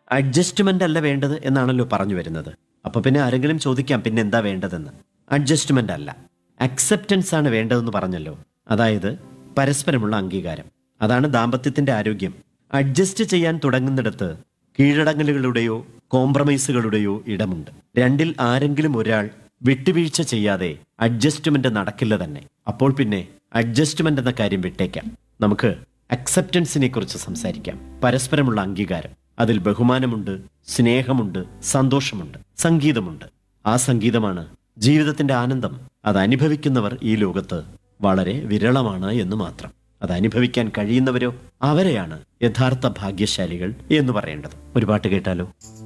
adjustment അല്ല വേണ്ടത് എന്നാണല്ലോ പറഞ്ഞു വരുന്നത് അപ്പൊ പിന്നെ ആരെങ്കിലും ചോദിക്കാം പിന്നെ എന്താ വേണ്ടതെന്ന് അഡ്ജസ്റ്റ്മെന്റ് അല്ല അക്സെപ്റ്റൻസ് ആണ് വേണ്ടതെന്ന് പറഞ്ഞല്ലോ അതായത് പരസ്പരമുള്ള അംഗീകാരം അതാണ് ദാമ്പത്യത്തിന്റെ ആരോഗ്യം അഡ്ജസ്റ്റ് ചെയ്യാൻ തുടങ്ങുന്നിടത്ത് കീഴടങ്ങലുകളുടെയോ കോംപ്രമൈസുകളുടെയോ ഇടമുണ്ട് രണ്ടിൽ ആരെങ്കിലും ഒരാൾ വിട്ടുവീഴ്ച ചെയ്യാതെ അഡ്ജസ്റ്റ്മെന്റ് നടക്കില്ല തന്നെ അപ്പോൾ പിന്നെ അഡ്ജസ്റ്റ്മെന്റ് എന്ന കാര്യം വിട്ടേക്കാം നമുക്ക് അക്സെപ്റ്റൻസിനെ കുറിച്ച് സംസാരിക്കാം പരസ്പരമുള്ള അംഗീകാരം അതിൽ ബഹുമാനമുണ്ട് സ്നേഹമുണ്ട് സന്തോഷമുണ്ട് സംഗീതമുണ്ട് ആ സംഗീതമാണ് ജീവിതത്തിന്റെ ആനന്ദം അത് അനുഭവിക്കുന്നവർ ഈ ലോകത്ത് വളരെ വിരളമാണ് എന്ന് മാത്രം അത് അനുഭവിക്കാൻ കഴിയുന്നവരോ അവരെയാണ് യഥാർത്ഥ ഭാഗ്യശാലികൾ എന്ന് പറയേണ്ടത് ഒരു പാട്ട് കേട്ടാലോ